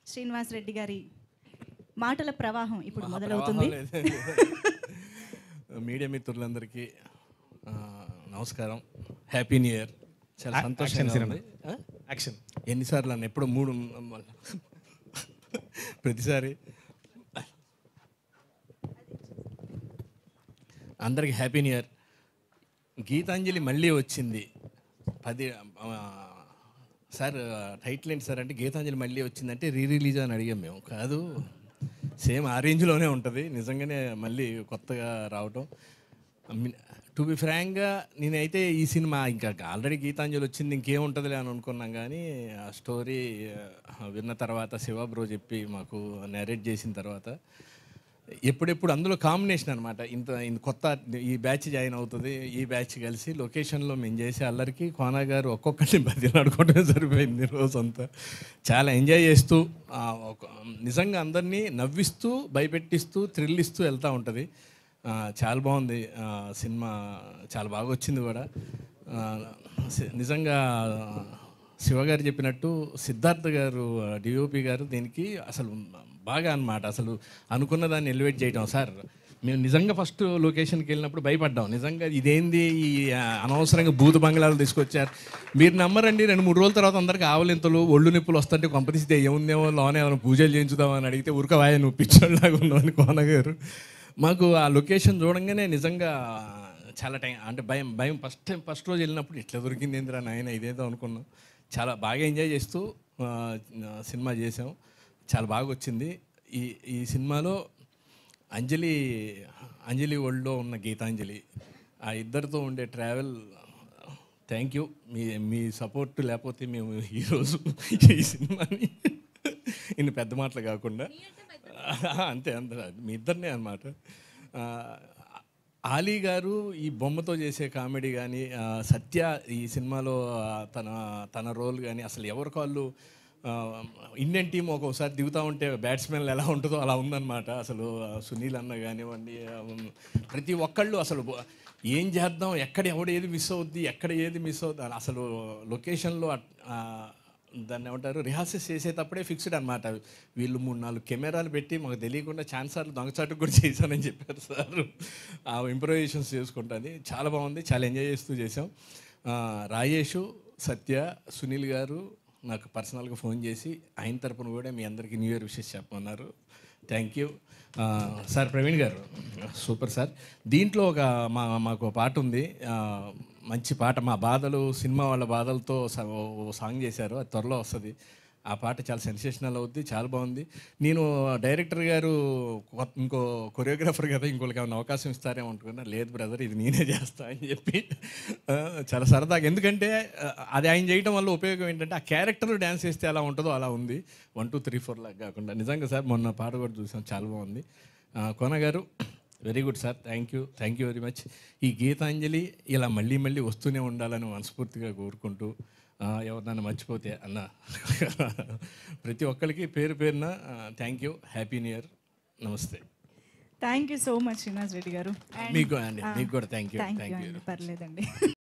శ్రీనివాస్ రెడ్డి గారి మాటల ప్రవాహం ఇప్పుడు మొదలవుతుంది మీడియా మిత్రులందరికీ ఆ, నమస్కారం హ్యాపీ న్యూ ఇయర్ చాలా సంతోషంగా సినిమా. ఉంది ఆ? యాక్షన్ ఎన్నిసార్లు అన్న ఎప్పుడు మూడు ప్రతిసారి అందరికి హ్యాపీ న్యూ ఇయర్ గీతాంజలి మళ్ళీ వచ్చింది పది ఆ, సార్ టైటిల్ ఏంటి సార్ అంటే గీతాంజలి మళ్ళీ వచ్చిందంటే రీ రిలీజ్ అని అడిగాం మేము కాదు సేమ్ ఆ రేంజ్లోనే ఉంటుంది నిజంగానే మళ్ళీ కొత్తగా రావటం టు బి ఫ్రాంక్గా నేనైతే ఈ సినిమా ఇంకా ఆల్రెడీ గీతాంజలి వచ్చింది ఇంకేముంటుందిలే అని అనుకున్నాం కానీ ఆ స్టోరీ విన్న తర్వాత శివ బ్రో చెప్పి మాకు నరేట్ చేసిన తర్వాత ఎప్పుడెప్పుడు అందులో కాంబినేషన్ అనమాట ఇంత ఇంత కొత్త ఈ బ్యాచ్ జాయిన్ అవుతుంది ఈ బ్యాచ్ కలిసి లొకేషన్లో మేము చేసే అల్లరికి కోనా గారు ఒక్కొక్కరిని బదిలాడుకోవడమే సరిపోయింది రోజంతా చాలా ఎంజాయ్ చేస్తూ ఆ, ఒక- నిజంగా అందరినీ నవ్విస్తూ భయపెట్టిస్తూ థ్రిల్ ఇస్తూ వెళ్తూ ఉంటుంది ఆ, చాలా బాగుంది ఆ, సినిమా చాలా బాగా వచ్చింది కూడా ఆ, సి- నిజంగా శివగారు చెప్పినట్టు సిద్ధార్థ గారు డిఓపి గారు దీనికి అసలు బాగా అన్నమాట అసలు అనుకున్న దాన్ని ఎలివేట్ చేయటం సార్ మేము నిజంగా ఫస్ట్ లొకేషన్కి వెళ్ళినప్పుడు భయపడ్డాం నిజంగా ఇదేంది ఈ ఆ, అనవసరంగా భూత బంగ్లాలు తీసుకొచ్చారు మీరు నమ్మరండి రెండు మూడు రోజుల తర్వాత అందరికి ఆవలింతలు ఒళ్ళు నొప్పులు వస్తుంటే కొంపరిస్తే ఏముందేమో లోనే ఏమైనా పూజలు చేయించుదామని అడిగితే ఉరకవాయ నువ్వు పిచ్చోళ్ళలాగా ఉన్నావు అని కోనగారు మాకు ఆ లొకేషన్ చూడంగానే నిజంగా చాలా టైం అంటే భయం భయం ఫస్ట్ టైం ఫస్ట్ రోజు వెళ్ళినప్పుడు ఇట్లా దొరికింది ఏందిరా నాయన ఇదేదో అనుకున్నాం చాలా బాగా ఎంజాయ్ చేస్తూ ఆ, సినిమా చేసాం చాలా బాగా వచ్చింది ఈ ఈ సినిమాలో అంజలి అంజలి ఒళ్ళో ఉన్న గీతాంజలి ఆ ఇద్దరితో ఉండే ట్రావెల్ థ్యాంక్ యూ మీ మీ సపోర్ట్ లేకపోతే మేము ఈరోజు ఈ సినిమాని ఇన్ని పెద్ద మాటలు కాకుండా అంతే అంతే మీ ఇద్దరినే అనమాట ఆలీ గారు ఈ బొమ్మతో చేసే కామెడీ కానీ సత్య ఈ సినిమాలో ఆ, తన తన రోల్ కానీ అసలు ఎవరి కాళ్ళు ఆ, ఇండియన్ టీం ఒక్కొక్కసారి దిగుతూ ఉంటే బ్యాట్స్మెన్ ఎలా ఉంటుందో అలా ఉందన్నమాట అసలు ఆ, సునీల్ అన్న కానివ్వండి ఆ, ప్రతి ఒక్కళ్ళు అసలు బో- ఏం చేద్దాం ఎక్కడ ఎవడు ఏది మిస్ అవుద్ది ఎక్కడ ఏది మిస్ అవుద్ది అని అసలు లొకేషన్లో అట్- ఆ, దాన్ని ఏమంటారు రిహార్సల్స్ చేసేటప్పుడే ఫిక్స్డ్ అనమాట వీళ్ళు మూడు నాలుగు కెమెరాలు పెట్టి మాకు తెలియకుండా ఛాన్సార్లు దొంగచాటు కూడా చేశానని చెప్పారు సార్ ఆ ఇంప్రూవైజేషన్స్ చేసుకుంటుంది చాలా బాగుంది చాలా ఎంజాయ్ చేస్తూ చేసాం ఆ, రాజేషు సత్య సునీల్ గారు నాకు పర్సనల్గా ఫోన్ చేసి ఆయన తరపున కూడా మీ అందరికీ న్యూ ఇయర్ విషెస్ చెప్పమన్నారు థ్యాంక్ యూ ఆ, sir Praveen garu super sir దీంట్లో ఒక మా మాకు ఒక పాట ఉంది ఆ, మంచి పాట మా బాధలు సినిమా వాళ్ళ బాధలతో స- ఓ సాంగ్ చేశారు అది త్వరలో వస్తుంది ఆ పాట చాలా సెన్సేషనల్ అవుద్ది చాలా బాగుంది నేను డైరెక్టర్ గారు కొత్త- ఇంకో కొరియోగ్రాఫర్ కదా ఇంకోళ్ళకి ఏమైనా అవకాశం ఇస్తారేమో అనుకున్నా లేదు బ్రదర్ ఇది నేనే చేస్తా అని చెప్పి ఆ, చాలా సరదాగా ఎందుకంటే ఆ, అది ఆయన చేయడం వల్ల ఉపయోగం ఏంటంటే ఆ క్యారెక్టర్ డ్యాన్స్ చేస్తే ఎలా ఉంటుందో అలా ఉంది వన్ టూ త్రీ ఫోర్ లాగా కాకుండా నిజంగా సార్ మొన్న పాట కూడా చూసాం చాలా బాగుంది ఆ, Kona garu very good sir thank you thank you very much ఈ గీతాంజలి ఇలా మళ్ళీ మళ్ళీ వస్తూనే ఉండాలని మనస్ఫూర్తిగా కోరుకుంటూ ఆ, ఎవరినైనా మర్చిపోతే అన్న ప్రతి ఒక్కరికి పేరు పేరున thank you happy new year నమస్తే thank you so much Srinivas Reddy garu మీకు అండి మీకు కూడా thank you thank thank you you అండి పర్లేదండి